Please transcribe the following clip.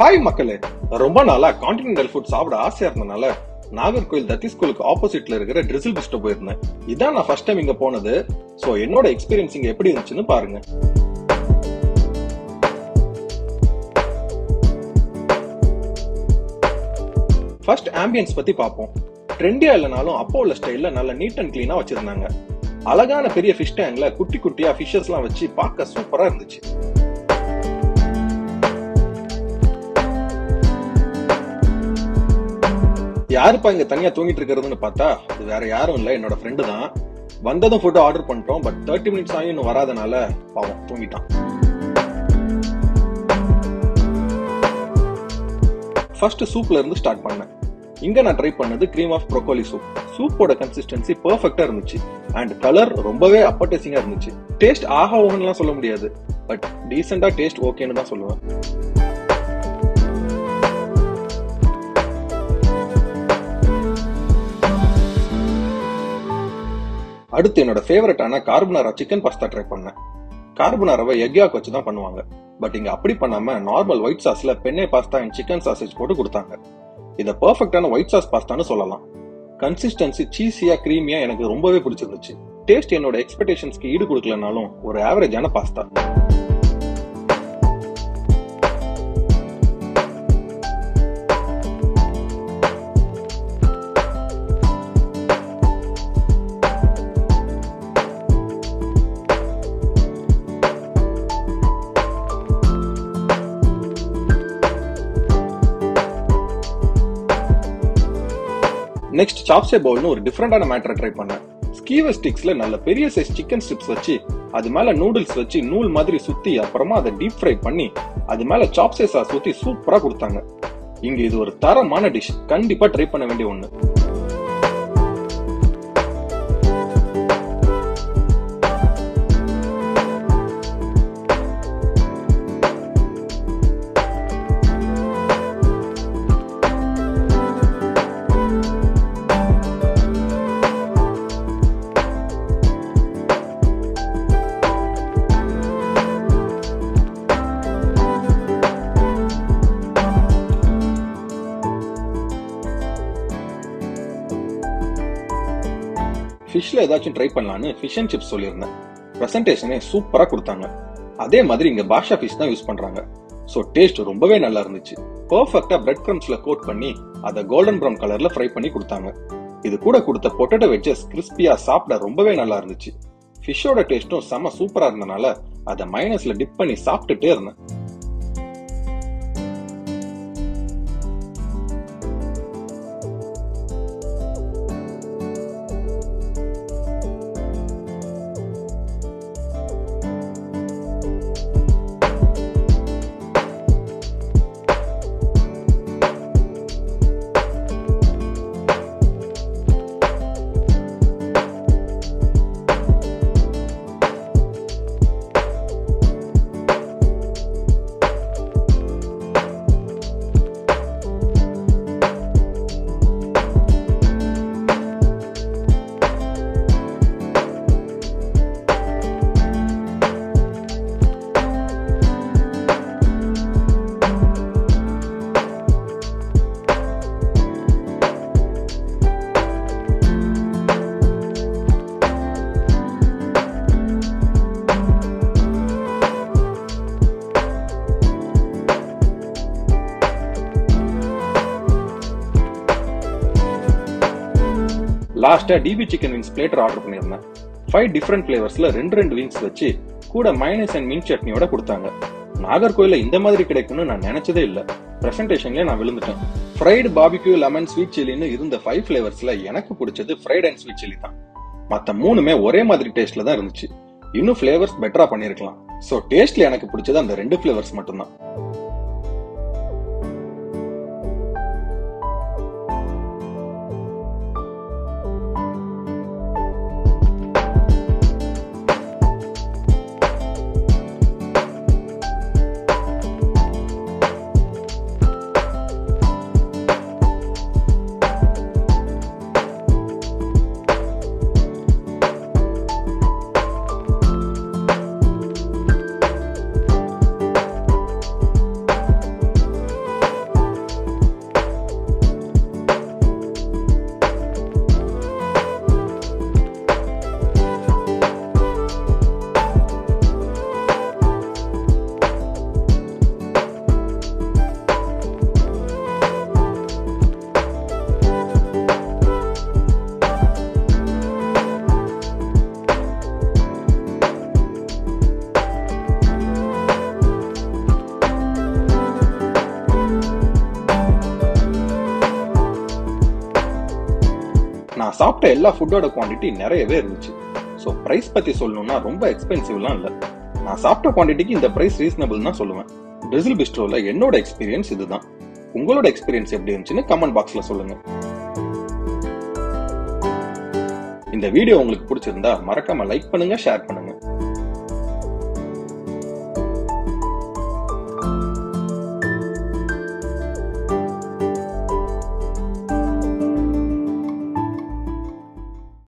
hi மக்களே ரொம்ப நாளா கான்டினென்டல் ஃபுட் சாப்பிட ஆசையா இருந்தனால நாகர்கோயில் தத்தி ஸ்கூலுக்கு ஆப்போசிட்ல இருக்கிற ட்ரிசில் பிஸ்டோ போயிருந்தேன் இதான் நான் ஃபர்ஸ்ட் டைம் இங்க போனது சோ என்னோட எக்ஸ்பீரியன்ஸ் இங்க எப்படி இருந்துச்சுன்னு பாருங்க ஃபர்ஸ்ட் ஆம்பியன்ஸ் பத்தி பார்ப்போம் ட்ரெண்டியா இல்லைனாலும் அப்போ உள்ள ஸ்டைல்ல நல்ல நீட் அண்ட் கிளீனா வச்சிருந்தாங்க அழகான பெரிய ஃபிஷ் டேங்க்ல குட்டி குட்டியா ஃபிஷஸ் எல்லாம் வச்சு பார்க்க சூப்பரா இருந்துச்சு யாருப்பா இங்க தனியா தூங்கிட்டு இருக்கிறதுன்னு பார்த்தா அது வேற யாரும் இல்ல என்னோட ஃப்ரெண்டு தான் வந்ததும் ஃபுட் ஆர்டர் பண்ணிட்டோம் பட் தேர்ட்டி மினிட்ஸ் ஆகி இன்னும் வராதனால பாவம் தூங்கிட்டான் ஃபர்ஸ்ட் சூப்ல இருந்து ஸ்டார்ட் பண்ணேன் இங்க நான் ட்ரை பண்ணது கிரீம் ஆஃப் ப்ரோக்கோலி சூப் சூப்போட கன்சிஸ்டன்சி பெர்ஃபெக்ட்டா இருந்துச்சு அண்ட் கலர் ரொம்பவே அப்பர்டைசிங்கா இருந்துச்சு டேஸ்ட் ஆஹா ஓகன்லாம் சொல்ல முடியாது பட் டீசெண்டா டேஸ்ட் ஓகேன்னு தான் சொல்லுவேன் அடுத்து என்னோட ஃபேவரட்டான கார்பனாரா சிக்கன் பாஸ்தா ட்ரை பண்ணேன் கார்பனாராவை எக்யாக் வச்சு தான் பண்ணுவாங்க பட் இங்க அப்படி பண்ணாம நார்மல் ஒயிட் சாஸ்ல பெண்ணே பாஸ்தா அண்ட் சிக்கன் சாசேஜ் போட்டு கொடுத்தாங்க இத பெர்ஃபெக்டான ஒயிட் சாஸ் பாஸ்தான்னு சொல்லலாம் கன்சிஸ்டன்சி சீஸியா கிரீமியா எனக்கு ரொம்பவே பிடிச்சிருந்துச்சு டேஸ்ட் என்னோட எக்ஸ்பெக்டேஷன்ஸ்க்கு ஈடு கொடுக்கலனாலும் ஒரு ஆவரேஜான பாஸ்தா நெக்ஸ்ட் சாப்ஸே பவுல்னு ஒரு டிஃப்ரெண்டான மேட்டரை ட்ரை பண்ணேன் ஸ்கீவர் ஸ்டிக்ஸ்ல நல்ல பெரிய சைஸ் சிக்கன் ஸ்ட்ரிப்ஸ் வச்சு அது மேல நூடுல்ஸ் வச்சு நூல் மாதிரி சுத்தி அப்புறமா அதை டீப் ஃப்ரை பண்ணி அது மேல சாப்ஸே சாஸ் ஊத்தி சூப்பரா கொடுத்தாங்க இங்க இது ஒரு தரமான டிஷ் கண்டிப்பா ட்ரை பண்ண வேண்டிய ஒண்ணு ஃபிஷ்ல ஏதாச்சும் ட்ரை பண்ணலான்னு ஃபிஷ் அண்ட் சிப்ஸ் சொல்லியிருந்தேன் ப்ரெசன்டேஷனே சூப்பரா கொடுத்தாங்க அதே மாதிரி இங்க பாஷா ஃபிஷ் தான் யூஸ் பண்றாங்க ஸோ டேஸ்ட் ரொம்பவே நல்லா இருந்துச்சு பர்ஃபெக்டா பிரெட் கிரம்ஸ்ல கோட் பண்ணி அதை கோல்டன் ப்ரௌன் கலர்ல ஃப்ரை பண்ணி கொடுத்தாங்க இது கூட கொடுத்த பொட்டேட்டோ வெஜ்ஜஸ் கிறிஸ்பியா சாப்பிட ரொம்பவே நல்லா இருந்துச்சு ஃபிஷ்ஷோட டேஸ்ட்டும் செம சூப்பரா இருந்தனால அதை மைனஸ்ல டிப் பண்ணி சாப்பிட்டுட்டே இருந்தேன் லாஸ்டா டிபி சிக்கன் விங்ஸ் பிளேட்டர் ஆர்டர் பண்ணியிருந்தேன் ஃபைவ் டிஃப்ரெண்ட் ஃபிளேவர்ஸ்ல ரெண்டு ரெண்டு விங்ஸ் வச்சு கூட மைனஸ் அண்ட் மீன் சட்னியோட கொடுத்தாங்க நாகர்கோயில இந்த மாதிரி கிடைக்கும்னு நான் நினைச்சதே இல்ல பிரசன்டேஷன்ல நான் விழுந்துட்டேன் ஃப்ரைடு பாபிக்யூ லெமன் ஸ்வீட் சில்லின்னு இருந்த ஃபைவ் ஃபிளேவர்ஸ்ல எனக்கு பிடிச்சது ஃப்ரைட் அண்ட் ஸ்வீட் சில்லி தான் மத்த மூணுமே ஒரே மாதிரி டேஸ்ட்ல தான் இருந்துச்சு இன்னும் ஃபிளேவர்ஸ் பெட்டரா பண்ணிருக்கலாம் சோ டேஸ்ட்ல எனக்கு பிடிச்சது அந்த ரெண்டு ஃபிளேவர்ஸ் மட்டும்தான் நான் சாப்பிட்ட எல்லா ஃபுட்டோட குவாண்டிட்டி நிறையவே இருந்துச்சு ஸோ ப்ரைஸ் பத்தி சொல்லணும்னா ரொம்ப எக்ஸ்பென்சிவ்லாம் இல்லை நான் சாப்பிட்ட குவாண்டிட்டிக்கு இந்த ப்ரைஸ் ரீசனபிள் தான் சொல்லுவேன் பிரெசில் பிஸ்ட்ரோல என்னோட எக்ஸ்பீரியன்ஸ் இதுதான் உங்களோட எக்ஸ்பீரியன்ஸ் எப்படி இருந்துச்சுன்னு கமெண்ட் பாக்ஸ்ல சொல்லுங்க இந்த வீடியோ உங்களுக்கு பிடிச்சிருந்தா மறக்காம லைக் பண்ணுங்க ஷேர் பண்ணுங்க